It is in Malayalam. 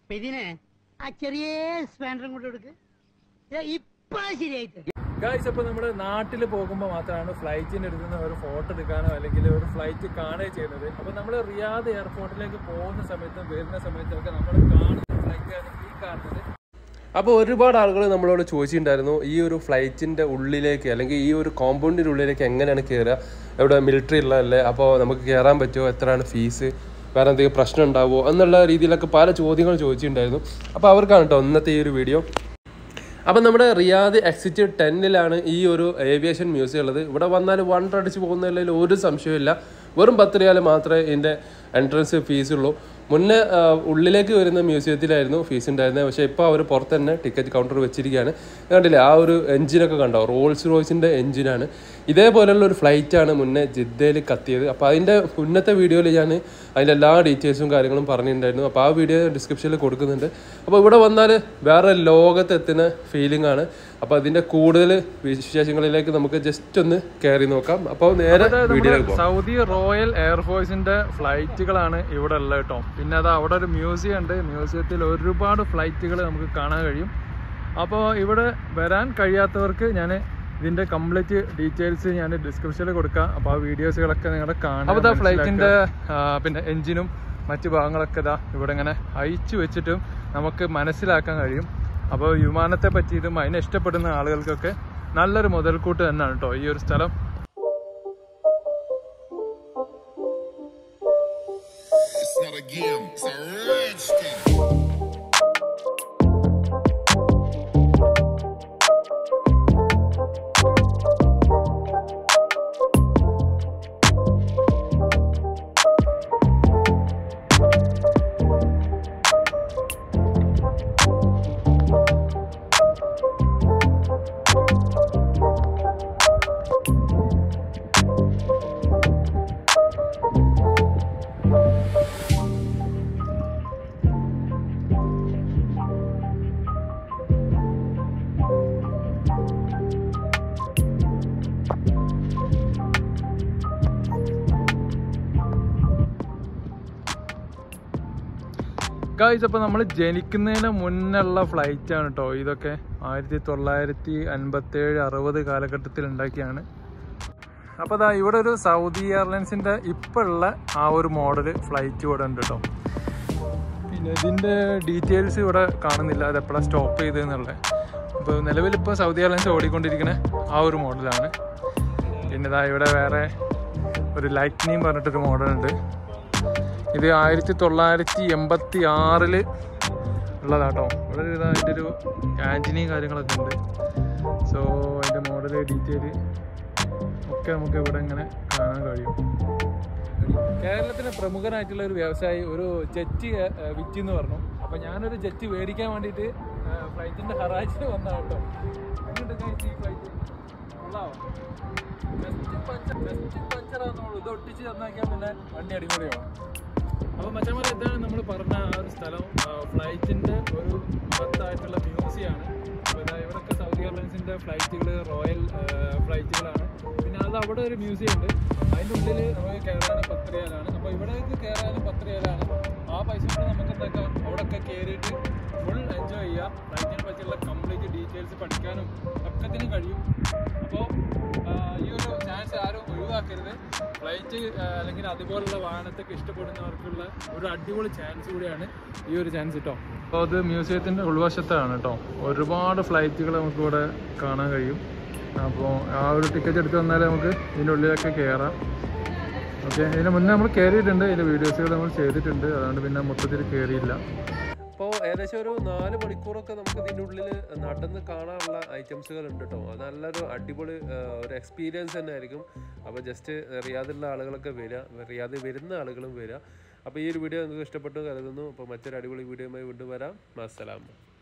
ഇതിനെ ആ ചെറിയ സ്പാൻഡറും കൂടെ എടുക്ക് ഇപ്പൊ ശരിയായിട്ട് ഗായ്സ് അപ്പോൾ നമ്മുടെ നാട്ടിൽ പോകുമ്പോൾ മാത്രമാണ് ഫ്ലൈറ്റിൻ്റെ അടുത്ത് നിന്ന് ഒരു ഫോട്ടോ എടുക്കാനോ അല്ലെങ്കിൽ ഒരു ഫ്ലൈറ്റ് കാണുകയോ ചെയ്യുന്നത് അപ്പോൾ നമ്മൾ റിയാദ് എയർപോർട്ടിലേക്ക് പോകുന്ന സമയത്തും വരുന്ന സമയത്തൊക്കെ നമ്മൾ കാണുന്ന ഫ്ലൈറ്റാണ് ഈ കാണുന്നത് അപ്പോൾ ഒരുപാട് ആളുകൾ നമ്മളോട് ചോദിച്ചിട്ടുണ്ടായിരുന്നു ഈ ഒരു ഫ്ലൈറ്റിൻ്റെ ഉള്ളിലേക്ക് അല്ലെങ്കിൽ ഈ ഒരു കോമ്പൗണ്ടിൻ്റെ ഉള്ളിലേക്ക് എങ്ങനെയാണ് കയറുക ഇവിടെ മിലിറ്ററി ഉള്ളതല്ലേ അപ്പോൾ നമുക്ക് കയറാൻ പറ്റുമോ എത്രയാണ് ഫീസ് വേറെ എന്തെങ്കിലും പ്രശ്നം ഉണ്ടാവുമോ എന്നുള്ള രീതിയിലൊക്കെ പല ചോദ്യങ്ങൾ ചോദിച്ചിട്ടുണ്ടായിരുന്നു അപ്പോൾ അവർക്കാണ് കേട്ടോ ഇന്നത്തെ ഈ ഒരു വീഡിയോ അപ്പം നമ്മുടെ റിയാദ് എക്സിറ്റ് ടെന്നിലാണ് ഈ ഒരു ഏവിയേഷൻ മ്യൂസിയം ഉള്ളത് ഇവിടെ വന്നാൽ വണ്ടർ അടിച്ച് പോകുന്നതിൽ ഒരു സംശയമില്ല വെറും പത്ത് റിയാൽ മാത്രമേ ഇതിൻ്റെ എൻട്രൻസ് ഫീസ് ഉള്ളൂ മുന്നേ ആ, ഉള്ളിലേക്ക് വരുന്ന മ്യൂസിയത്തിലായിരുന്നു ഫീസ് ഉണ്ടായിരുന്നത് പക്ഷേ ഇപ്പോൾ അവർ പുറത്ത് തന്നെ ടിക്കറ്റ് കൗണ്ടർ വെച്ചിരിക്കുകയാണ് കണ്ടില്ലേ ആ ഒരു എഞ്ചിനൊക്കെ കണ്ടോ റോൾസ് റോയ്സിൻ്റെ എഞ്ചിനാണ് ഇതേപോലെയുള്ള ഒരു ഫ്ലൈറ്റാണ് മുന്നേ ജിദ്ദയിൽ കത്തിയത് അപ്പോൾ അതിൻ്റെ മുന്നത്തെ വീഡിയോയിൽ ഞാൻ അതിൻ്റെ എല്ലാ ഡീറ്റെയിൽസും കാര്യങ്ങളും പറഞ്ഞിട്ടുണ്ടായിരുന്നു അപ്പോൾ ആ വീഡിയോ ഡിസ്ക്രിപ്ഷനിൽ കൊടുക്കുന്നുണ്ട് അപ്പോൾ ഇവിടെ വന്നാൽ വേറെ ലോകത്തെത്തുന്ന ഫീലിംഗ് ആണ് അപ്പോൾ അതിൻ്റെ കൂടുതൽ വിശേഷങ്ങളിലേക്ക് നമുക്ക് ജസ്റ്റ് ഒന്ന് കയറി നോക്കാം അപ്പോൾ നേരെ വീഡിയോയിലേക്ക് പോകാം സൗദി റോയൽ എയർഫോഴ്സിന്റെ ഫ്ലൈറ്റുകളാണ് ഇവിടെ ഉള്ളത് കേട്ടോ പിന്നെ അത് അവിടെ ഒരു മ്യൂസിയം ഉണ്ട് മ്യൂസിയത്തിൽ ഒരുപാട് ഫ്ലൈറ്റുകൾ നമുക്ക് കാണാൻ കഴിയും അപ്പോൾ ഇവിടെ വരാൻ കഴിയാത്തവർക്ക് ഞാൻ ഇതിന്റെ കംപ്ലീറ്റ് ഡീറ്റെയിൽസ് ഞാൻ ഡിസ്ക്രിപ്ഷനിൽ കൊടുക്കാം അപ്പോൾ ആ വീഡിയോസുകളൊക്കെ നിങ്ങളുടെ കാണാം അപ്പോൾ ആ ഫ്ലൈറ്റിന്റെ പിന്നെ എഞ്ചിനും മറ്റു ഭാഗങ്ങളൊക്കെ ഇതാ ഇവിടെ ഇങ്ങനെ അയച്ചു വെച്ചിട്ടും നമുക്ക് മനസ്സിലാക്കാൻ കഴിയും അപ്പോൾ വിമാനത്തെ പറ്റിയിട്ടും അതിനെ ഇഷ്ടപ്പെടുന്ന ആളുകൾക്കൊക്കെ നല്ലൊരു മുതൽക്കൂട്ട് തന്നെയാണ് കേട്ടോ ഈ ഒരു സ്ഥലം It's not a game, it's a rich thing. Guys അപ്പോൾ നമ്മൾ ജനിക്കുന്നതിന് മുന്നുള്ള ഫ്ലൈറ്റ് ആണ് കേട്ടോ ഇതൊക്കെ ആയിരത്തി തൊള്ളായിരത്തി അൻപത്തേഴ് അറുപത് കാലഘട്ടത്തിൽ ഉണ്ടാക്കിയാണ് അപ്പോൾ അതാ ഇവിടെ ഒരു സൗദി എയർലൈൻസിൻ്റെ ഇപ്പോൾ ഉള്ള ആ ഒരു മോഡൽ ഫ്ലൈറ്റ് ഇവിടെ ഉണ്ട് കേട്ടോ പിന്നെ ഇതിൻ്റെ ഡീറ്റെയിൽസ് ഇവിടെ കാണുന്നില്ല അത് എപ്പോഴാണ് സ്റ്റോപ്പ് ചെയ്തതെന്നുള്ളത് അപ്പോൾ നിലവിലിപ്പോൾ സൗദി എയർലൈൻസ് ഓടിക്കൊണ്ടിരിക്കുന്ന ആ ഒരു മോഡലാണ് പിന്നെ ഇതാ ഇവിടെ വേറെ ഒരു ലൈറ്റ്നിയും പറഞ്ഞിട്ടൊരു മോഡലുണ്ട് ഇത് ആയിരത്തി തൊള്ളായിരത്തി എൺപത്തി ആറില് ഉള്ളതാട്ടോ ഇവിടെ ഒരു ഇതാ അതിൻ്റെ ഒരു ആൻജിനിയും കാര്യങ്ങളൊക്കെ ഉണ്ട് സോ അതിൻ്റെ മോഡൽ ഡീറ്റെയിൽ ഒക്കെ നമുക്ക് ഇവിടെ ഇങ്ങനെ കാണാൻ കഴിയും കേരളത്തിലെ പ്രമുഖനായിട്ടുള്ള ഒരു വ്യവസായി ഒരു ജെറ്റ് വിറ്റ് എന്ന് പറഞ്ഞു അപ്പോൾ ഞാനൊരു ജെറ്റ് മേടിക്കാൻ വേണ്ടിയിട്ട് ഫ്ലൈറ്റിൻ്റെ ഹറാജിന് വന്നതാണ് കേട്ടോ എങ്ങനെയുണ്ട് guys ഈ ഫ്ലൈറ്റ് കൊള്ളാവോ ജസ്റ്റ് പഞ്ചർ ജസ്റ്റ് പഞ്ചറാന്നുള്ളൂ ഇത് ഒട്ടിച്ച് തന്നാക്കിയാൽ പിന്നെ വണ്ടി അടിപൊളിയാവും അപ്പോൾ മച്ചന്മാരെ ഇതാണ് നമ്മൾ പറഞ്ഞ ആ ഒരു സ്ഥലം ഫ്ലൈറ്റിൻ്റെ ഒരു പത്തായിട്ടുള്ള മ്യൂസിയമാണ് അപ്പോൾ ഇതാ ഇവിടെയൊക്കെ സൗദി എയർലൈൻസിൻ്റെ ഫ്ലൈറ്റുകൾ റോയൽ ഫ്ലൈറ്റുകളാണ് പിന്നെ അത് അവിടെ ഒരു മ്യൂസിയം ഉണ്ട് അതിൻ്റെ ഉള്ളിൽ നമുക്ക് കയറാനും പത്ത് റിയാലാണ് അപ്പോൾ ഇവിടേക്ക് കയറാനും പത്ത് റിയാലാണ് ആ പൈസ കൊണ്ട് നമുക്ക് എന്താക്കാം അവിടെയൊക്കെ കയറിയിട്ട് ഫുൾ എൻജോയ് ചെയ്യാം ഫ്ലൈറ്റിനെ പറ്റിയുള്ള കംപ്ലീറ്റ് ഡീറ്റെയിൽസ് പഠിക്കാനും ഒക്കത്തിനും കഴിയും അപ്പോൾ ഈ ഒരു ചാൻസ് ആരും ഒഴിവാക്കരുത് ഫ്ലൈറ്റ് അല്ലെങ്കിൽ അതുപോലുള്ള വാഹനത്തൊക്കെ ഇഷ്ടപ്പെടുന്നവർക്കുള്ള ഒരു അടിപൊളി ചാൻസ് കൂടിയാണ് ഈ ഒരു ചാൻസ് കേട്ടോ അപ്പോൾ അത് മ്യൂസിയത്തിൻ്റെ ഉൾവശത്താണ് കേട്ടോ ഒരുപാട് ഫ്ലൈറ്റുകൾ നമുക്ക് ഇവിടെ കാണാൻ കഴിയും അപ്പോൾ ആ ഒരു ടിക്കറ്റ് എടുത്ത് വന്നാൽ നമുക്ക് ഇതിൻ്റെ ഉള്ളിലൊക്കെ കയറാം ഓക്കെ ഇതിന് മുന്നേ നമ്മൾ കയറിയിട്ടുണ്ട് ഇതിൻ്റെ വീഡിയോസുകൾ നമ്മൾ ചെയ്തിട്ടുണ്ട് അതുകൊണ്ട് പിന്നെ മൊത്തത്തിൽ കയറിയില്ല അപ്പോൾ ഏകദേശം ഒരു നാല് മണിക്കൂറൊക്കെ നമുക്ക് ഇതിൻ്റെ ഉള്ളിൽ നടന്ന് കാണാനുള്ള ഐറ്റംസുകൾ ഉണ്ട് കേട്ടോ അത് നല്ലൊരു അടിപൊളി ആ, ഒരു എക്സ്പീരിയൻസ് തന്നെ ആയിരിക്കും അപ്പോൾ ജസ്റ്റ് റിയാദിലുള്ള ആളുകളൊക്കെ വരിക റിയാദിൽ വരുന്ന ആളുകളും വരിക അപ്പോൾ ഈ ഒരു വീഡിയോ നിങ്ങൾക്ക് ഇഷ്ടപ്പെട്ടു കരുതുന്നു അപ്പോൾ മറ്റൊരു അടിപൊളി വീഡിയോയുമായി വീണ്ടും വരാം അസ്സലാം